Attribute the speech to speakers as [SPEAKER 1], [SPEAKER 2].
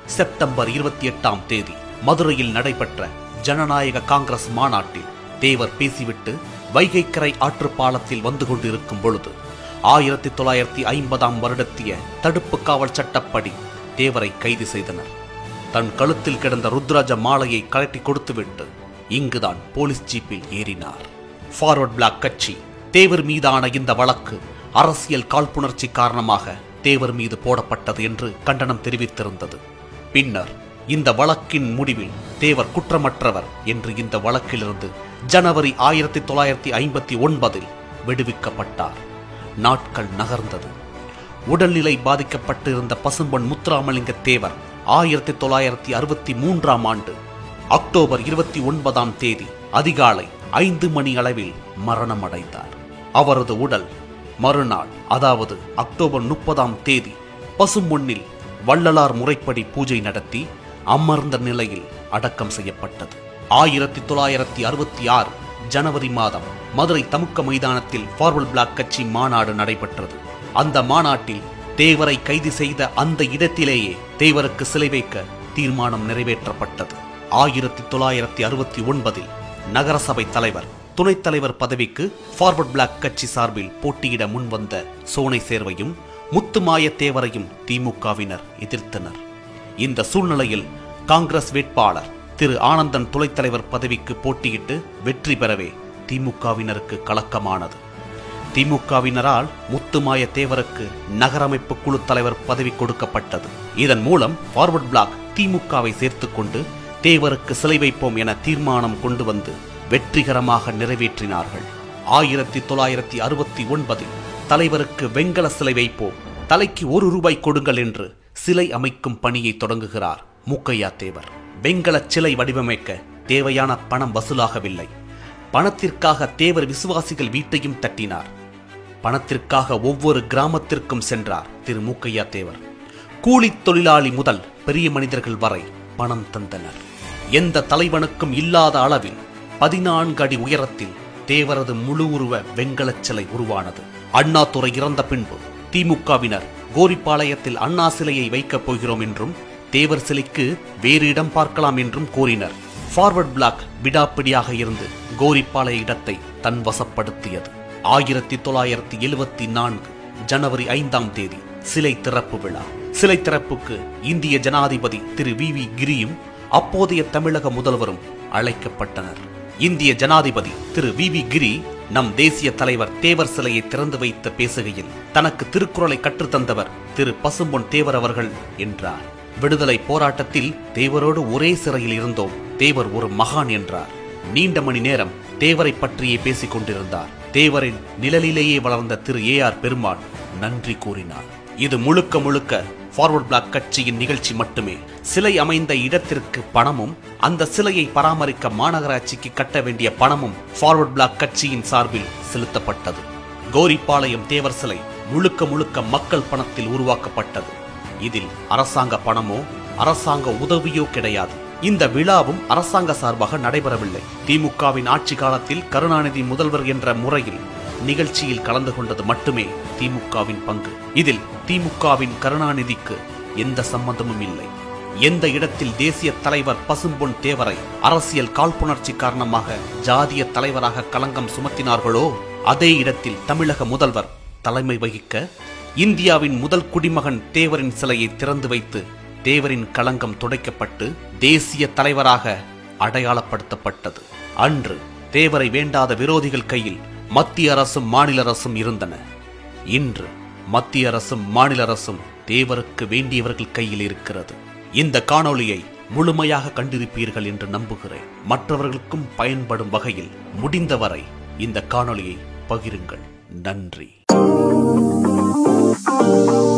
[SPEAKER 1] September இருபத்தி எட்டாம் தேதி மதுரையில் நடைபெற்ற ஜனநாயக காங்கிரஸ் மாநாட்டில் தேவர் பேசிவிட்டு வைகைக்கரை ஆற்றுப் பாலத்தில் வந்து கொண்டிருக்கும் பொழுது ஆயிரத்தி தொள்ளாயிரத்தி ஐம்பதாம் வருடத்திய தடுப்பு காவல் சட்டப்படி தேவரை கைது செய்தனர் தன் கழுத்தில் கிடந்த ருத்ராஜ மாலையை கழட்டி கொடுத்துவிட்டு இங்குதான் போலீஸ் ஜீப்பில் ஏறினார் ஃபார்வர்ட் பிளாக் கட்சி தேவர் மீதான இந்த வழக்கு அரசியல் காழ்ப்புணர்ச்சி காரணமாக தேவர் மீது போடப்பட்டது என்று கண்டனம் தெரிவித்திருந்தது பின்னர் இந்த வழக்கின் முடிவில் தேவர் குற்றமற்றவர் என்று இந்த வழக்கிலிருந்து ஜனவரி ஆயிரத்தி தொள்ளாயிரத்தி ஐம்பத்தி ஒன்பதில் விடுவிக்கப்பட்டார் நாட்கள் நகர்ந்தது உடல்நிலை பாதிக்கப்பட்டிருந்த பசும்பொன் முத்துராமலிங்க தேவர் ஆயிரத்தி தொள்ளாயிரத்தி அறுபத்தி மூன்றாம் ஆண்டு அக்டோபர் இருபத்தி ஒன்பதாம் தேதி அதிகாலை ஐந்து மணி அளவில் மரணமடைந்தார் அவரது உடல் மறுநாள் அதாவது அக்டோபர் முப்பதாம் தேதி பசும்பொன்னில் வள்ளலார் முறைப்படி பூஜை நடத்தி அமர்ந்த நிலையில் அடக்கம் செய்யப்பட்டது ஆயிரத்தி தொள்ளாயிரத்தி அறுபத்தி ஆறு ஜனவரி மாதம் மதுரை தமுக்க மைதானத்தில் ஃபார்வர்ட் பிளாக் கட்சி மாநாடு நடைபெற்றது அந்த மாநாட்டில் தேவரை கைது செய்த அந்த இடத்திலேயே தேவருக்கு சிலை வைக்க தீர்மானம் நிறைவேற்றப்பட்டது ஆயிரத்தி தொள்ளாயிரத்தி அறுபத்தி ஒன்பதில் நகரசபை தலைவர் துணைத் தலைவர் பதவிக்கு ஃபார்வர்ட் பிளாக் கட்சி சார்பில் போட்டியிட முன்வந்த சோனை சேர்வையும் முத்துமாய தேவரையும் திமுகவினர் எதிர்த்தனர் இந்த சூழ்நிலையில் காங்கிரஸ் வேட்பாளர் திரு ஆனந்தன் துணைத் தலைவர் பதவிக்கு போட்டியிட்டு வெற்றி பெறவே திமுகவினருக்கு கலக்கமானது திமுகவினரால் முத்துமாய தேவருக்கு நகரமைப்பு குழு தலைவர் பதவி கொடுக்கப்பட்டது இதன் மூலம் ஃபார்வர்ட் பிளாக் திமுகவை சேர்த்துக்கொண்டு தேவருக்கு சிலை வைப்போம் என தீர்மானம் கொண்டு வந்து வெற்றிகரமாக நிறைவேற்றினார்கள் ஆயிரத்தி தொள்ளாயிரத்தி அறுபத்தி ஒன்பதில் தலைவருக்கு வெங்கல சிலை வைப்போம் தலைக்கு ஒரு ரூபாய் கொடுங்கள் என்று சிலை அமைக்கும் பணியை தொடங்குகிறார் மூக்கையா தேவர் வெங்கல சிலை வடிவமைக்க தேவையான பணம் வசூலாகவில்லை பணத்திற்காக தேவர் விசுவாசிகள் வீட்டையும் தட்டினார் பணத்திற்காக ஒவ்வொரு கிராமத்திற்கும் சென்றார் திரு மூக்கையா தேவர் கூலித் தொழிலாளி முதல் பெரிய மனிதர்கள் வரை பணம் தந்தனர் எந்த தலைவனுக்கும் இல்லாத அளவில் பதினான்கு அடி உயரத்தில் தேவரது முழு உருவ வெண்கலச் சிலை உருவானது அண்ணாதுரை இறந்த பின்பு திமுகவினர் கோரிப்பாளையத்தில் அண்ணா சிலையை வைக்கப் போகிறோம் என்றும் தேவர் சிலைக்கு வேறு இடம் பார்க்கலாம் என்றும் கூறினர் ஃபார்வர்ட் பிளாக் விடாப்பிடியாக இருந்து கோரிப்பாளைய இடத்தை தன் வசப்படுத்தியது ஆயிரத்தி தொள்ளாயிரத்தி எழுவத்தி நான்கு ஜனவரி ஐந்தாம் தேதி சிலை திறப்பு விழா சிலை திறப்புக்கு இந்திய ஜனாதிபதி திரு வி வி கிரியும் அப்போதைய தமிழக முதல்வரும் அழைக்கப்பட்டனர் இந்திய ஜனாதிபதி திரு வி வி கிரி நம் தேசிய தலைவர் தேவர் சிலையை திறந்து வைத்து பேசுகையில் தனக்கு திருக்குறளை கற்றுத்தந்தவர் திரு பசும்பொன் தேவர் அவர்கள் என்றார் விடுதலை போராட்டத்தில் தேவரோடு ஒரே சிறையில் இருந்தோம் தேவர் ஒரு மகான் என்றார் நீண்ட மணி நேரம் தேவரை பற்றியே பேசிக் கொண்டிருந்தார் தேவரின் நிழலிலேயே வளர்ந்த திரு ஏ ஆர் பெருமாள் நன்றி கூறினார் இது முழுக்க முழுக்க ஃபார்வர்ட் பிளாக் கட்சியின் நிகழ்ச்சி மட்டுமே சிலை அமைந்த இடத்திற்கு பணமும் அந்த சிலையை பராமரிக்க மாநகராட்சிக்கு கட்ட வேண்டிய பணமும் ஃபார்வர்ட் பிளாக் கட்சியின் சார்பில் செலுத்தப்பட்டது கோரிப்பாளையம் தேவர் சிலை முழுக்க முழுக்க மக்கள் பணத்தில் உருவாக்கப்பட்டது இதில் அரசாங்க பணமோ அரசாங்க உதவியோ கிடையாது இந்த விழாவும் அரசாங்க சார்பாக நடைபெறவில்லை திமுகவின் ஆட்சி காலத்தில் கருணாநிதி முதல்வர் என்ற முறையில் நிகழ்ச்சியில் கலந்து கொண்டது மட்டுமே திமுகவின் பங்கு இதில் திமுகவின் கருணாநிதிக்கு எந்த சம்பந்தமும் இல்லை எந்த இடத்தில் தேசிய தலைவர் பசும்பொன் தேவரை அரசியல் காழ்ப்புணர்ச்சி காரணமாக ஜாதிய தலைவராக களங்கம் சுமத்தினார்களோ அதே இடத்தில் தமிழக முதல்வர் தலைமை வகிக்க இந்தியாவின் முதல் குடிமகன் தேவரின் சிலையை திறந்து வைத்து தேவரின் களங்கம் துடைக்கப்பட்டு தேசிய தலைவராக அடையாளப்படுத்தப்பட்டது அன்று தேவரை வேண்டாத விரோதிகள் கையில் மத்திய அரசும் மாநில அரசும் இருந்தன இன்று மத்திய அரசும் மாநில அரசும் தேவருக்கு வேண்டியவர்கள் கையில் இருக்கிறது இந்த காணொளியை முழுமையாக கண்டிருப்பீர்கள் என்று நம்புகிறேன் மற்றவர்களுக்கும் பயன்படும் வகையில் முடிந்தவரை இந்த காணொளியை பகிருங்கள் நன்றி